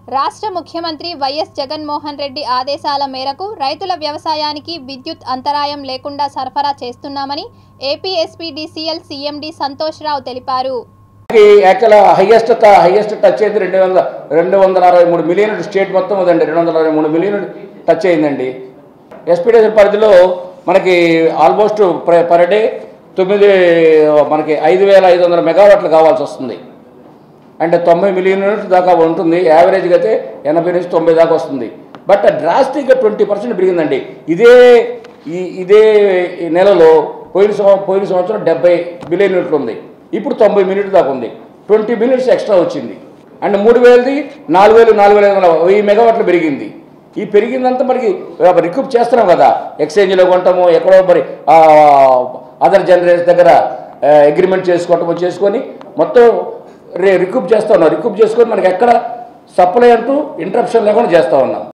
రాష్ట్ర ముఖ్యమంత్రి వైఎస్ జగన్మోహన్ రెడ్డి ఆదేశాల మేరకు రైతుల వ్యవసాయానికి విద్యుత్ అంతరాయం లేకుండా సరఫరా చేస్తున్నామని AP SPDCL CMD Santosh Rao తెలిపారు మనకి యాక్చువల్ హైయెస్ట్ హైయెస్ట్ టచ్ అయింది రెండు వందల రెండు వందల అరవై మూడు మిలియన్ స్టేట్ మొత్తం అదండి రెండు వందల అరవై మూడు మిలియన్ టచ్ అయిందండి ఎస్పీడీసీ పరిధిలో మనకి ఆల్మోస్ట్ పర్ డే తొమ్మిది మనకి ఐదు వేల ఐదు వందల మెగావాట్లు కావాల్సి వస్తుంది అంటే తొంభై మిలియన్ యూనిట్స్ దాకా ఉంటుంది యావరేజ్గా అయితే ఎనభై నుంచి తొంభై దాకా వస్తుంది బట్ డ్రాస్టిక్గా ట్వంటీ పర్సెంట్ పెరిగిందండి ఇదే ఈ ఇదే ఈ నెలలో పోయిన సంవ- పోయిన సంవత్సరం డెబ్బై బిలియన్ యూనిట్లు ఉంది ఇప్పుడు తొంభై మినిట్లు దాకా ఉంది ట్వంటీ మినిట్స్ ఎక్స్ట్రా వచ్చింది అండ్ మూడు వేలది నాలుగు వేలు నాలుగు వేల ఐదు వందల వెయ్యి మెగావాట్లు పెరిగింది ఈ పెరిగిందంతా మనకి రికూప్ చేస్తున్నాం కదా ఎక్స్చేంజ్లో కొంటాము ఎక్కడో మరి అదర్ జనరేషన్ దగ్గర అగ్రిమెంట్ చేసుకోవటము చేసుకొని మొత్తం రే రికూప్ చేస్తా ఉన్నాం రికూప్ చేసుకొని మనకి ఎక్కడ సప్లై అంటూ ఇంటరప్షన్ లేకుండా చేస్తూ ఉన్నాం